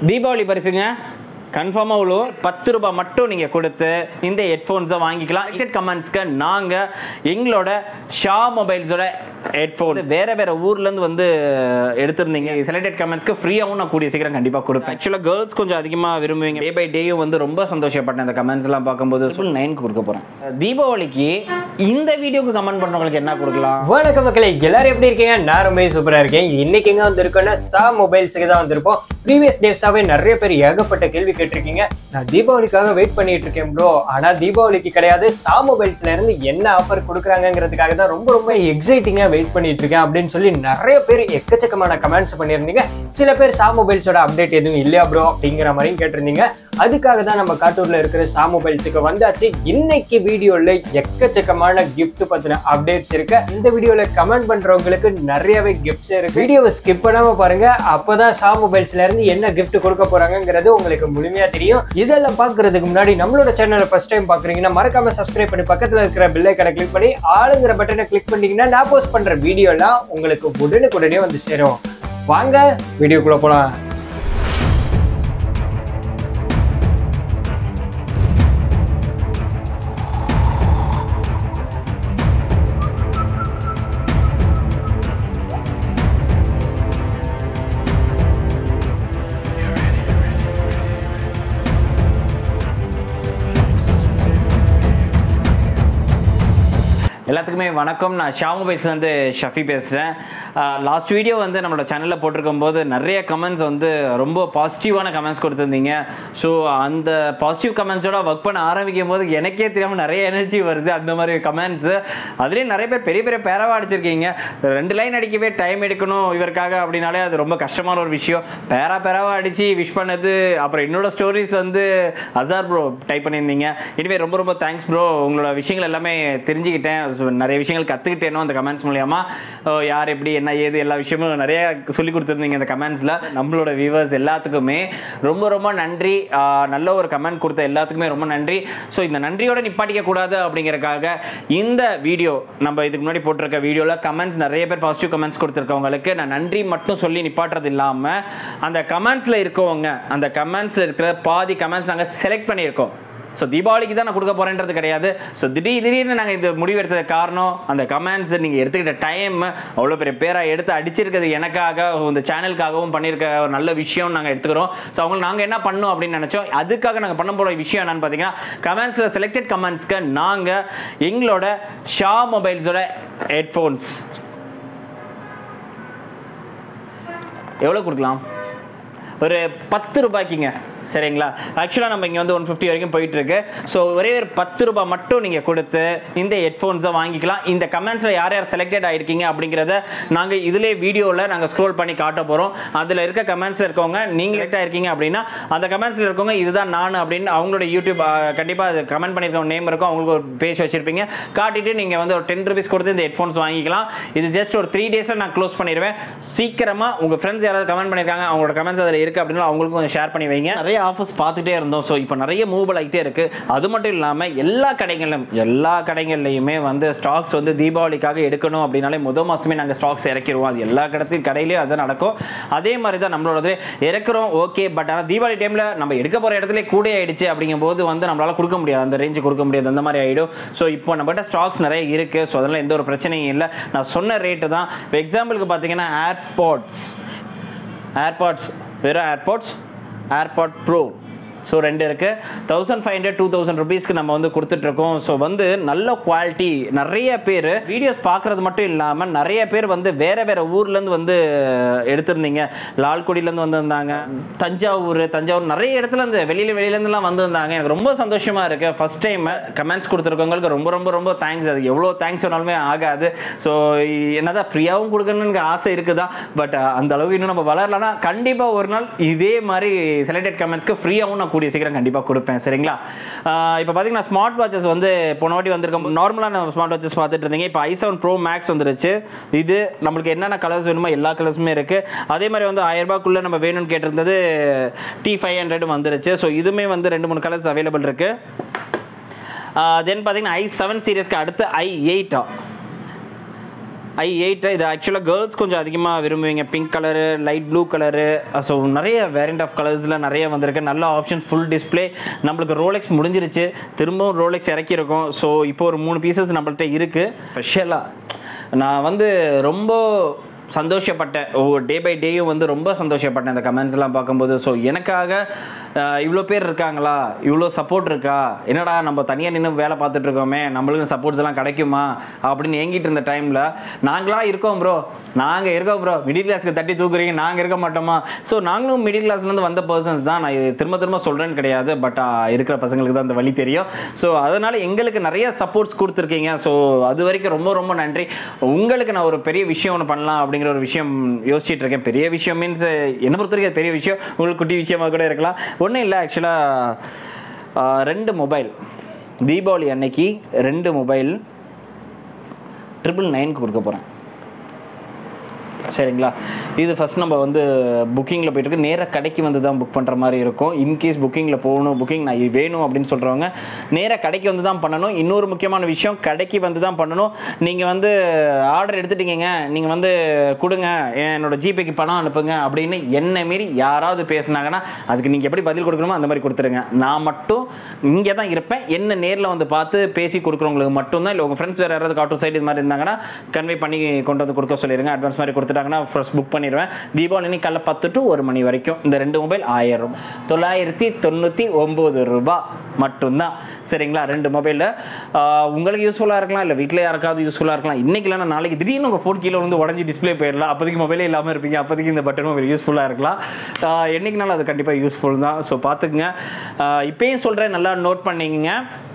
தீபாவளி பரிசுங்க கன்ஃபார்மாக உள்ள பத்து ரூபாய் மட்டும் நீங்கள் கொடுத்து இந்த ஹெட்ஃபோன்ஸை வாங்கிக்கலாம் டிக்கெட் கமெண்ட்ஸ்க்கு நாங்கள் எங்களோட ஷா மொபைல்ஸோட ஹெட்ஃபோன் வேறு வேறு ஊர்லேருந்து வந்து எடுத்திருந்தீங்க செலக்டட் கமெண்ட்ஸ்க்கு ஃப்ரீயாகவும் நான் கூடிய சீக்கிரம் கண்டிப்பாக கொடுப்பேன் ஆக்சுவலாக கேர்ள்ஸ் கொஞ்சம் அதிகமாக விரும்புவீங்க டே பை டேயும் வந்து ரொம்ப சந்தோஷப்பட்டேன் அந்த கமெண்ட்ஸ்லாம் பார்க்கும்போது ஃபுல் நைனுக்கு கொடுக்க போகிறேன் தீபாவளிக்கு இந்த வீடியோக்கு கமெண்ட் பண்ணுறவங்களுக்கு என்ன கொடுக்கலாம் வணக்கம் மக்களே எல்லாரும் எப்படி இருக்கீங்க நான் ரொம்ப சூப்பரா இருக்கேன் இன்னைக்கு எங்க வந்திருக்கோம்னா சா மொபைல்ஸுக்கு தான் வந்திருப்போம் ப்ரீவியஸ் டேஸாவே நிறைய பேர் ஏகப்பட்ட கேள்வி கேட்டிருக்கீங்க நான் தீபாவளிக்காக வெயிட் பண்ணிட்டு இருக்கேன் ப்ரோ ஆனா தீபாவளிக்கு கிடையாது சா மொபைல்ஸ்ல இருந்து என்ன ஆஃபர் கொடுக்குறாங்கிறதுக்காக தான் ரொம்ப ரொம்ப எக்ஸைட்டிங்கா வெயிட் பண்ணிட்டு இருக்கேன் அப்படின்னு சொல்லி நிறைய பேர் எக்கச்சக்கமான கமெண்ட்ஸ் பண்ணியிருந்தீங்க சில பேர் சா மொபைல்ஸோட அப்டேட் எதுவும் இல்லையா ப்ரோ அப்படிங்கிற மாதிரியும் கேட்டிருந்தீங்க அதுக்காக தான் நம்ம காட்டூர்ல இருக்கிற சா மொபைல்ஸுக்கு வந்தாச்சு இன்னைக்கு வீடியோல எக்கச்சக்கமான gift பத்தின அப்டேட்ஸ் இருக்கு இந்த வீடியோல கமெண்ட் பண்றவங்களுக்கு நிறையவே கிஃப்ட்ஸ் இருக்கு வீடியோவை ஸ்கிப் பண்ணாம பாருங்க அப்பதான் சா மொபைல்ஸ்ல இருந்து என்ன gift கொடுக்க போறாங்கங்கிறது உங்களுக்கு முழுமையா தெரியும் இதெல்லாம் பாக்குறதுக்கு முன்னாடி நம்மளோட சேனலை ஃபர்ஸ்ட் டைம் பாக்குறீங்கன்னா மறக்காம சப்ஸ்கிரைப் பண்ணி பக்கத்துல இருக்கிற பில்லை கடை கிளிக் பண்ணி ஆளுங்கிற பட்டனை கிளிக் பண்ணீங்கன்னா நான் போஸ்ட் பண்ற வீடியோலாம் உங்களுக்கு உடனுக்குடனே வந்து சேரும் வாங்க வீடியோக்குள்ள போலாம் எல்லாத்துக்குமே வணக்கம் நான் ஷா மொபைல்ஸ் வந்து ஷஃபி பேசுகிறேன் லாஸ்ட் வீடியோ வந்து நம்மளோட சேனலில் போட்டிருக்கும் போது நிறைய கமெண்ட்ஸ் வந்து ரொம்ப பாசிட்டிவான கமெண்ட்ஸ் கொடுத்துருந்தீங்க ஸோ அந்த பாசிட்டிவ் கமெண்ட்ஸோட ஒர்க் பண்ண ஆரம்பிக்கும் போது எனக்கே தெரியாமல் நிறைய எனர்ஜி வருது அந்த மாதிரி கமெண்ட்ஸு அதுலேயும் நிறைய பேர் பெரிய பெரிய பேராவாக அடிச்சிருக்கீங்க ரெண்டு லைன் அடிக்கவே டைம் எடுக்கணும் இவருக்காக அப்படின்னாலே அது ரொம்ப கஷ்டமான ஒரு விஷயம் பேரா பேராவாக அடித்து விஷ் பண்ணது அப்புறம் என்னோட ஸ்டோரிஸ் வந்து அசார் ப்ரோ டைப் பண்ணியிருந்தீங்க இனிமே ரொம்ப ரொம்ப தேங்க்ஸ் ப்ரோ உங்களோட விஷயங்கள் எல்லாமே தெரிஞ்சுக்கிட்டேன் So, நிறைய விஷயங்கள் கற்றுக்கிட்டேனோ அந்த கமெண்ட்ஸ் மூலியமா ஓ, யார் எப்படி என்ன ஏது எல்லா விஷயமும் நிறைய சொல்லி கொடுத்துருந்தீங்க அந்த கமெண்ட்ஸில் நம்மளோட வியூவர்ஸ் எல்லாத்துக்குமே ரொம்ப ரொம்ப நன்றி ஆஹ், நல்ல ஒரு கமெண்ட் கொடுத்த எல்லாத்துக்குமே ரொம்ப நன்றி ஸோ இந்த நன்றியோட நிப்பாட்டிக்க கூடாது அப்படிங்கறக்காக இந்த வீடியோ நம்ம இதுக்கு முன்னாடி போட்டிருக்க வீடியோவில் கமெண்ட்ஸ் நிறைய பேர் பாசிட்டிவ் கமெண்ட்ஸ் கொடுத்துருக்கவங்களுக்கு நான் நன்றி மட்டும் சொல்லி நிப்பாட்டுறது இல்லாமல் அந்த கமெண்ட்ஸில் இருக்கவங்க அந்த கமெண்ட்ஸில் இருக்கிற பாதி கமெண்ட்ஸ் நாங்கள் செலக்ட் பண்ணியிருக்கோம் ஸோ தீபாவளிக்கு தான் நான் கொடுக்க போகிறேன்றது கிடையாது ஸோ திடீர் திடீர்னு நாங்கள் இந்த முடிவு எடுத்ததுக்கு காரணம் அந்த கமெண்ட்ஸ் நீங்கள் எடுத்துக்கிட்ட டைம் அவ்வளோ பெரிய பேராக எடுத்து அடிச்சிருக்கிறது எனக்காக இந்த சேனலுக்காகவும் பண்ணியிருக்க ஒரு நல்ல விஷயம் நாங்கள் எடுத்துக்கிறோம் ஸோ அவங்களுக்கு நாங்கள் என்ன பண்ணோம் அப்படின்னு நினச்சோம் அதுக்காக நாங்கள் பண்ண போகிற விஷயம் என்னன்னு பார்த்தீங்கன்னா கமெண்ட்ஸில் செலக்டட் கமெண்ட்ஸ்க்கு நாங்கள் எங்களோட ஷா மொபைல்ஸோட ஹெட்ஃபோன்ஸ் எவ்வளோ கொடுக்கலாம் ஒரு பத்து ரூபாய்க்குங்க சரிங்களா ஆக்சுவலாக நம்ம இங்கே வந்து ஒன் ஃபிஃப்டி வரைக்கும் போயிட்டு இருக்கு ஸோ ஒரே ஒரு பத்து ரூபாய் மட்டும் நீங்கள் கொடுத்து இந்த ஹெட்ஃபோன்ஸை வாங்கிக்கலாம் இந்த கமெண்ட்ஸில் யார் யார் செலக்டட் ஆயிருக்கீங்க அப்படிங்கிறத நாங்கள் இதிலே வீடியோவில் நாங்கள் ஸ்க்ரோல் பண்ணி காட்ட போகிறோம் அதில் இருக்க கமெண்ட்ஸில் இருக்கவங்க நீங்கள் செலக்ட் ஆயிருக்கீங்க அப்படின்னா அந்த கமெண்ட்ஸில் இருக்கவங்க இதுதான் நான் அப்படின்னு அவங்களோட யூடியூப் கண்டிப்பாக அது கமெண்ட் பண்ணியிருக்க நேம் இருக்கும் அவங்களுக்கு ஒரு பேஜ் வச்சிருப்பீங்க காட்டிட்டு நீங்கள் வந்து ஒரு டென் ருபீஸ் கொடுத்து இந்த ஹெட்ஃபோன்ஸ் வாங்கிக்கலாம் இது ஜஸ்ட் ஒரு த்ரீ டேஸில் நான் க்ளோஸ் பண்ணிடுவேன் சீக்கிரமாக உங்கள் ஃப்ரெண்ட்ஸ் யாராவது கமெண்ட் பண்ணியிருக்காங்க அவங்களோட கமெண்ட்ஸ் அதில் இருக்குது அப்படின்னா அவங்களுக்கும் கொஞ்சம் ஷேர் பண்ணி வைங்க நிறைய ஆஃபர்ஸ் பார்த்துட்டே இருந்தோம் ஸோ இப்போ நிறைய மூவ் ஆகிட்டே இருக்குது அது மட்டும் இல்லாமல் எல்லா கடைகளிலும் எல்லா கடைகள்லையுமே வந்து ஸ்டாக்ஸ் வந்து தீபாவளிக்காக எடுக்கணும் அப்படின்னாலே முத மாதமே நாங்கள் ஸ்டாக்ஸ் இறக்கிடுவோம் அது எல்லா கடத்தையும் கடையிலையும் அதான் நடக்கும் அதே மாதிரி தான் நம்மளோடது இறக்குறோம் ஓகே பட் ஆனால் தீபாவளி டைமில் நம்ம எடுக்க போகிற இடத்துல கூட ஆயிடுச்சு அப்படிங்கும்போது வந்து நம்மளால் கொடுக்க முடியாது அந்த ரேஞ்சு கொடுக்க முடியாது அந்த மாதிரி ஆகிடும் ஸோ இப்போ நம்மகிட்ட ஸ்டாக்ஸ் நிறைய இருக்குது ஸோ அதனால் எந்த ஒரு பிரச்சனையும் இல்லை நான் சொன்ன ரேட்டு தான் இப்போ எக்ஸாம்பிளுக்கு பார்த்தீங்கன்னா ஏர்பாட்ஸ் ஏர்பாட்ஸ் வெறும் ஏர்பாட்ஸ் ஏர்பாட் ப்ரோ ஸோ ரெண்டு இருக்குது thousand five hundred two thousand ருபீஸ்க்கு நம்ம வந்து கொடுத்துட்ருக்கோம் ஸோ வந்து நல்ல குவாலிட்டி நிறைய பேர் வீடியோஸ் பார்க்குறது மட்டும் இல்லாமல் நிறைய பேர் வந்து வேறு வேறு ஊர்லேருந்து வந்து எடுத்திருந்தீங்க லால்குடியிலேருந்து வந்திருந்தாங்க தஞ்சாவூர் தஞ்சாவூர் நிறைய இடத்துல இருந்து வெளியில் வெளியிலேருந்துலாம் வந்திருந்தாங்க எனக்கு ரொம்ப சந்தோஷமாக இருக்குது ஃபஸ்ட் டைம் கமெண்ட்ஸ் கொடுத்துருக்கவங்களுக்கு ரொம்ப ரொம்ப ரொம்ப தேங்க்ஸ் அது எவ்வளோ தேங்க்ஸ் சொன்னாலுமே ஆகாது ஸோ என்னதான் ஃப்ரீயாகவும் கொடுக்கணும்னு எனக்கு ஆசை இருக்குதா பட் அந்த அளவுக்கு இன்னும் நம்ம வளரலன்னா கண்டிப்பாக ஒரு நாள் இதே மாதிரி செலக்டட் கமெண்ட்ஸ்க்கு ஃப்ரீயாகவும் நான் கூடிய சீக்கிரம் கண்டிப்பாக கொடுப்பேன் சரிங்களா இப்போ பார்த்தீங்கன்னா ஸ்மார்ட் வாட்சஸ் வந்து போன வாட்டி வந்திருக்கோம் நார்மலான ஸ்மார்ட் வாட்சஸ் பார்த்துட்டு இருந்தீங்க இப்போ ஐ செவன் ப்ரோ மேக்ஸ் வந்துருச்சு இது நம்மளுக்கு என்னென்ன கலர்ஸ் வேணுமோ எல்லா கலர்ஸுமே இருக்குது அதே மாதிரி வந்து ஆயிரம் ரூபாய்க்குள்ளே நம்ம வேணும்னு கேட்டிருந்தது டி ஃபைவ் ஹண்ட்ரட் வந்துருச்சு ஸோ இதுவுமே வந்து ரெண்டு மூணு கலர்ஸ் அவைலபிள் இருக்குது தென் பார்த்தீங்கன்னா ஐ செவன் சீரியஸ்க்கு அடுத்து ஐ எயிட்டா ஐ எயிட் இது ஆக்சுவலாக கேர்ள்ஸ் கொஞ்சம் அதிகமாக விரும்புவீங்க pink colour light blue colour so நிறைய வேரியண்ட் ஆஃப் கலர்ஸில் நிறைய வந்திருக்கு நல்ல ஆப்ஷன் ஃபுல் டிஸ்ப்ளே நம்மளுக்கு ரோலெக்ஸ் முடிஞ்சிருச்சு திரும்பவும் ரோலெக்ஸ் இறக்கியிருக்கோம் ஸோ இப்போ ஒரு மூணு பீசஸ் நம்மள்ட்ட இருக்குது ஸ்பெஷலாக நான் வந்து ரொம்ப சந்தோஷப்பட்டேன் ஒவ்வொரு டே பை டேயும் வந்து ரொம்ப சந்தோஷப்பட்டேன் இந்த கமெண்ட்ஸ்லாம் பார்க்கும்போது ஸோ எனக்காக இவ்வளோ பேர் இருக்காங்களா இவ்வளோ சப்போர்ட் இருக்கா என்னடா நம்ம தனியாக நின்று வேலை பார்த்துட்டு இருக்கோமே நம்மளுக்கு சப்போர்ட்ஸ் எல்லாம் கிடைக்குமா அப்படின்னு ஏங்கிட்டு இருந்த டைமில் நாங்களாம் இருக்கோம் ப்ரோ நாங்கள் இருக்கோம் ப்ரோ மிடில் கிளாஸ்க்கு தட்டி தூக்குறீங்க நாங்கள் இருக்க மாட்டோமா ஸோ நாங்களும் மிடில் கிளாஸ்லேருந்து வந்த பர்சன்ஸ் தான் நான் இது திரும்ப திரும்ப சொல்கிறேன்னு கிடையாது பட் இருக்கிற பசங்களுக்கு தான் அந்த வழி தெரியும் ஸோ அதனால் எங்களுக்கு நிறைய சப்போர்ட்ஸ் கொடுத்துருக்கீங்க ஸோ அது வரைக்கும் ரொம்ப ரொம்ப நன்றி உங்களுக்கு நான் ஒரு பெரிய விஷயம் ஒன்று பண்ணலாம் அப்படிங்கிற ஒரு விஷயம் யோசிச்சுட்டு இருக்கேன் பெரிய விஷயம் மீன்ஸ் என்னை பொறுத்த வரைக்கும் அது பெரிய விஷயம் உங்களுக்கு குட்டி விஷயமா கூட இருக்கலாம் ஒன்றும் இல்லை ஆக்சுவலாக ரெண்டு மொபைல் தீபாவளி அன்னைக்கு ரெண்டு மொபைல் ட்ரிபிள் நைனுக்கு கொடுக்க போகிறேன் சரிங்களா இது ஃபஸ்ட் நம்ம வந்து புக்கிங்கில் போயிட்டு இருக்கு நேராக கடைக்கு வந்து தான் புக் பண்ணுற மாதிரி இருக்கும் இன்கேஸ் புக்கிங்கில் போகணும் புக்கிங் நான் இது வேணும் அப்படின்னு சொல்கிறவங்க நேராக கடைக்கு வந்து தான் பண்ணணும் இன்னொரு முக்கியமான விஷயம் கடைக்கு வந்து தான் பண்ணணும் நீங்கள் வந்து ஆர்டர் எடுத்துட்டீங்க நீங்கள் வந்து கொடுங்க என்னோட ஜிபேக்கு பணம் அனுப்புங்க அப்படின்னு என்ன மீறி யாராவது பேசுனாங்கன்னா அதுக்கு நீங்கள் எப்படி பதில் கொடுக்கணுமோ அந்த மாதிரி கொடுத்துருங்க நான் மட்டும் இங்கே தான் இருப்பேன் என்ன நேரில் வந்து பார்த்து பேசி கொடுக்குறவங்களுக்கு மட்டும்தான் இல்லை உங்கள் ஃப்ரெண்ட்ஸ் வேறு யாராவது காட்டூர் சைடு இது மாதிரி இருந்தாங்கன்னா கன்வே பண்ணி கொண்டு வந்து கொடுக்க சொல்லிடுங்க அட்வான்ஸ் மாதிரி கொடுத்துட்டாங்கன்னா ஃபர்ஸ்ட் புக் பண்ணிடுவேன் தீபாவளி அன்னைக்கு காலைல பத்து டு ஒரு மணி வரைக்கும் இந்த ரெண்டு மொபைல் ஆயிரம் தொள்ளாயிரத்தி தொண்ணூற்றி ஒம்பது ரூபாய் மட்டும்தான் சரிங்களா ரெண்டு மொபைலில் உங்களுக்கு யூஸ்ஃபுல்லாக இருக்கலாம் இல்லை வீட்டில் யாருக்காவது யூஸ்ஃபுல்லாக இருக்கலாம் இன்னைக்கு இல்லைனா நாளைக்கு திடீர்னு உங்கள் ஃபோன் கீழே வந்து உடஞ்சி டிஸ்ப்ளே போயிடலாம் அப்போதைக்கு மொபைலே இல்லாமல் இருப்பீங்க அப்போதைக்கு இந்த பட்டன் மொபைல் யூஸ்ஃபுல்லாக இருக்கலாம் ஆஹ் என்னைக்குனாலும் அது கண்டிப்பாக யூஸ்ஃபுல் தான் ஸோ பார்த்துக்குங்க ஆஹ் இப்பயும் சொல்கிறேன் நல்லா நோட் பண்ணிக்கங்க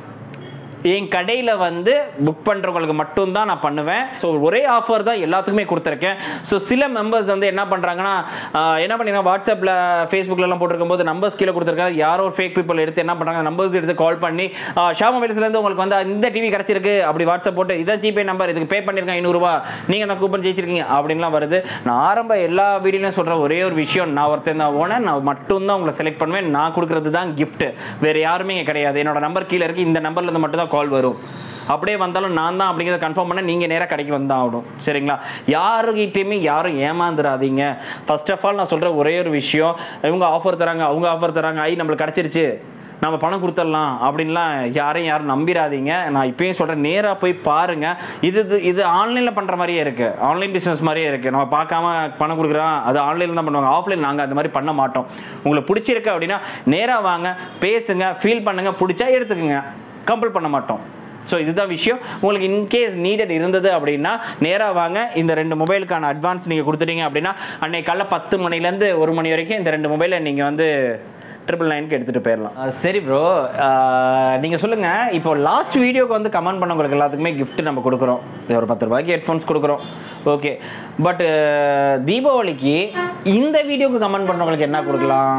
என் கடையில் வந்து புக் பண்ணுறவங்களுக்கு மட்டும்தான் நான் பண்ணுவேன் ஸோ ஒரே ஆஃபர் தான் எல்லாத்துக்குமே கொடுத்துருக்கேன் ஸோ சில மெம்பர்ஸ் வந்து என்ன பண்ணுறாங்கன்னா ஆஹ் என்ன பண்ணிங்கன்னா வாட்ஸ்அப்பில் ஃபேஸ்புக்லலாம் போட்டிருக்கும் போது நம்பர்ஸ் கீழே கொடுத்துருக்காங்க யாரோ ஒரு ஃபேக் பீப்பிள் எடுத்து என்ன பண்ணுறாங்க நம்பர்ஸ் எடுத்து கால் பண்ணி ஆஹ் ஷா மொபைல்ஸ்லேருந்து உங்களுக்கு வந்து இந்த டிவி கிடச்சிருக்கு அப்படி வாட்ஸ்அப் போட்டு இதான் ஜிபே நம்பர் இதுக்கு பே பண்ணியிருக்கேன் ஐநூறுரூவா நீங்கள் அந்த கூப்பன் ஜெயிச்சிருக்கீங்க அப்படின்லாம் வருது நான் ஆரம்ப எல்லா வீடியோலையும் சொல்கிற ஒரே ஒரு விஷயம் நான் ஒருத்தன் தான் ஓனர் நான் மட்டும்தான் உங்களை செலக்ட் பண்ணுவேன் நான் கொடுக்குறது தான் gift வேறு யாருமே இங்கே கிடையாது என்னோட நம்பர் கீழே இருக்குது இந்த நம்பர்லேருந்து மட்டும் தான் கால் வரும் அப்படியே வந்தாலும் நான் தான் அப்படிங்கிறத கன்ஃபார்ம் பண்ண நீங்கள் நேராக கடைக்கு வந்தால் ஆகணும் சரிங்களா யாருக்கிட்டையுமே யாரும் ஏமாந்துடாதீங்க ஃபர்ஸ்ட் ஆஃப் ஆல் நான் சொல்கிற ஒரே ஒரு விஷயம் இவங்க ஆஃபர் தராங்க அவங்க ஆஃபர் தராங்க ஐ நம்மளுக்கு கிடச்சிருச்சு நம்ம பணம் கொடுத்துடலாம் அப்படின்லாம் யாரையும் யாரும் நம்பிடாதீங்க நான் இப்பயும் சொல்கிறேன் நேராக போய் பாருங்கள் இது இது இது ஆன்லைனில் பண்ணுற மாதிரியே இருக்குது ஆன்லைன் பிஸ்னஸ் மாதிரியே இருக்குது நம்ம பார்க்காம பணம் கொடுக்குறோம் அது ஆன்லைனில் தான் பண்ணுவாங்க ஆஃப்லைன் நாங்கள் அந்த மாதிரி பண்ண மாட்டோம் உங்களுக்கு பிடிச்சிருக்கு அப்படின்னா நேராக வாங்க பேசுங்க ஃபீல் பண்ணுங்கள் பிடிச்சா எடுத்துக்கோங்க கம்பல் பண்ண மாட்டோம் ஸோ இதுதான் விஷயம் உங்களுக்கு இன்கேஸ் நீடட் இருந்தது அப்படின்னா நேராக வாங்க இந்த ரெண்டு மொபைலுக்கான அட்வான்ஸ் நீங்கள் கொடுத்துட்டீங்க அப்படின்னா அன்னைக்கு காலைல பத்து மணிலேருந்து ஒரு மணி வரைக்கும் இந்த ரெண்டு மொபைலை நீங்கள் வந்து ட்ரிபிள் நைனுக்கு எடுத்துகிட்டு போயிடலாம் சரி ப்ரோ நீங்கள் சொல்லுங்கள் இப்போ லாஸ்ட் வீடியோக்கு வந்து கமெண்ட் பண்ணவங்களுக்கு எல்லாத்துக்குமே gift நம்ம கொடுக்குறோம் இது ஒரு பத்து ரூபாய்க்கு ஹெட்ஃபோன்ஸ் கொடுக்குறோம் ஓகே பட் தீபாவளிக்கு இந்த வீடியோக்கு கமெண்ட் பண்ணவங்களுக்கு என்ன கொடுக்கலாம்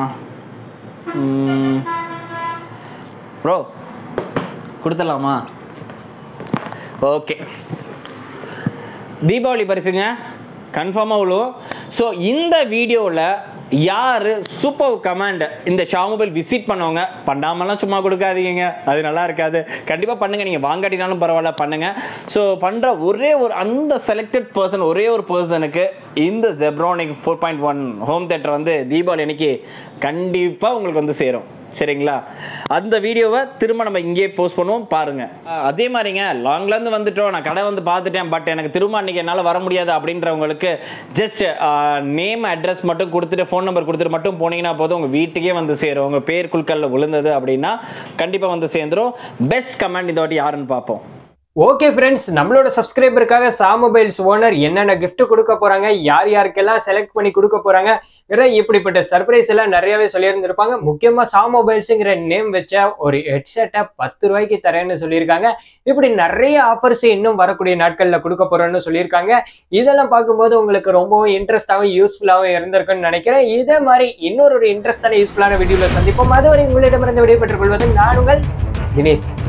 ப்ரோ கொடுத்துடலாமா ஓகே தீபாவளி பரிசுங்க கன்ஃபார்மாக அவ்வளோ ஸோ இந்த வீடியோவில் யார் சூப்பர் கமாண்ட் இந்த ஷா மொபைல் விசிட் பண்ணவங்க பண்ணாமலாம் சும்மா கொடுக்காதீங்க அது நல்லா இருக்காது கண்டிப்பாக பண்ணுங்கள் நீங்கள் வாங்காட்டினாலும் பரவாயில்ல பண்ணுங்கள் ஸோ பண்ணுற ஒரே ஒரு அந்த செலக்டட் பர்சன் ஒரே ஒரு பர்சனுக்கு இந்த Zebronic four point one home theatre வந்து தீபாவளி அன்னைக்கு கண்டிப்பாக உங்களுக்கு வந்து சேரும் சரிங்களா அந்த வீடியோவை திரும்ப நம்ம இங்கேயே போஸ்ட் பண்ணுவோம் பாருங்க அஹ் அதே மாதிரிங்க லாங்லேருந்து வந்துட்டோம் நான் கடை வந்து பார்த்துட்டேன் பட் எனக்கு திரும்ப அன்றைக்கி என்னால் வர முடியாது அப்படின்றவங்களுக்கு ஜஸ்ட் நேம் அட்ரஸ் மட்டும் கொடுத்துட்டு ஃபோன் நம்பர் கொடுத்துட்டு மட்டும் போனீங்கன்னா போதும் உங்கள் வீட்டுக்கே வந்து சேரும் உங்கள் பேர் குழுக்களில் விழுந்தது அப்படின்னா கண்டிப்பாக வந்து சேர்ந்துரும் பெஸ்ட் கமெண்ட் இந்த வாட்டி யாருன்னு பார்ப்போம் ஓகே ஃப்ரெண்ட்ஸ் நம்மளோட சப்ஸ்கிரைபருக்காக சா மொபைல்ஸ் ஓனர் என்னென்ன gift கொடுக்க போறாங்க யார் யாருக்கெல்லாம் செலக்ட் பண்ணி கொடுக்க போறாங்க இப்படிப்பட்ட சர்ப்ரைஸ் எல்லாம் நிறையவே சொல்லியிருந்திருப்பாங்க முக்கியமா சா மொபைல்ஸுங்கிற நேம் வச்ச ஒரு ஹெட்செட்டை பத்து ரூபாய்க்கு தரேன்னு சொல்லியிருக்காங்க இப்படி நிறைய ஆஃபர்ஸ் இன்னும் வரக்கூடிய நாட்கள்ல கொடுக்க போறோம்னு சொல்லியிருக்காங்க இதெல்லாம் பார்க்கும்போது உங்களுக்கு ரொம்பவும் இன்ட்ரெஸ்டாகவும் யூஸ்ஃபுல்லாகவும் இருந்திருக்குன்னு நினைக்கிறேன் இதே மாதிரி இன்னொரு ஒரு இன்ட்ரெஸ்டான யூஸ்ஃபுல்லான வீடியோல சந்திப்போம் அதுவரை உங்களிடமிருந்து விடைபெற்றுக் கொள்வது நான் உங்கள் தினேஷ்